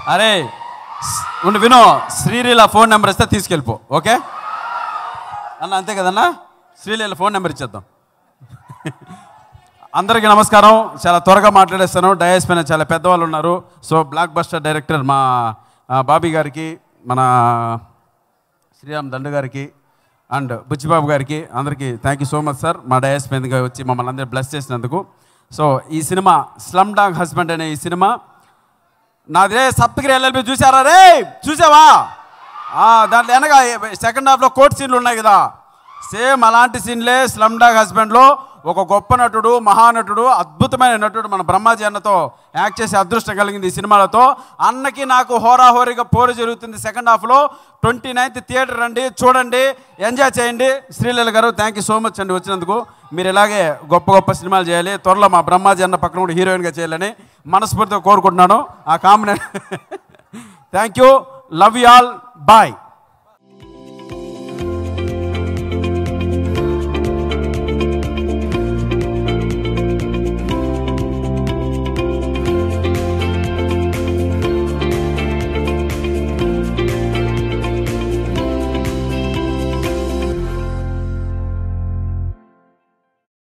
అరే స్- ఉండు విను శ్రీలీల ఫోన్ నెంబర్ ఇస్తే తీసుకెళ్ళిపో ఓకే అన్న అంతే కదన్నా శ్రీలీల ఫోన్ నెంబర్ ఇచ్చేద్దాం అందరికీ నమస్కారం చాలా త్వరగా మాట్లాడేస్తాను డయాస్ పైన చాలా పెద్దవాళ్ళు ఉన్నారు సో బ్లాక్ బస్టర్ డైరెక్టర్ మా ఆ, బాబీ గారికి మన శ్రీరామ్ దండు గారికి అండ్ బుచ్చిబాబు గారికి అందరికీ thank you so much sir మా డయాస్ మీదగా వచ్చి మమ్మల్ని అందరూ బ్లెస్ చేసినందుకు సో ఈ సినిమా స్లమ్ డాగ్ హస్బెండ్ అనే ఈ సినిమా నాదే సప్తగిరి ఎల్ఎల్బి చూసారా రే చూసావా ఆ, దాంట్లో వెనక సెకండ్ హాఫ్లో కోర్ట్ సీన్లు ఉన్నాయి కదా సేమ్ అలాంటి సీన్లే స్లమ్ డాగ్ హస్బెండ్లో ఒక గొప్ప నటుడు మహానటుడు అద్భుతమైన నటుడు మన బ్రహ్మాజీ అన్నతో యాక్ట్ చేసే అదృష్టం కలిగింది ఈ సినిమాలతో అన్నకి నాకు హోరాహోరీగా పోరు జరుగుతుంది సెకండ్ హాఫ్లో ట్వంటీ నైన్త్ థియేటర్ రండి చూడండి ఎంజాయ్ చేయండి శ్రీలీల గారు థ్యాంక్ యూ సో మచ్ అండి వచ్చినందుకు మీరు ఇలాగే గొప్ప గొప్ప సినిమాలు చేయాలి త్వరలో మా బ్రహ్మాజీ అన్న పక్కన కూడా హీరోయిన్గా చేయాలని మనస్ఫూర్తిగా కోరుకుంటున్నాను ఆ combination thank you love you all bye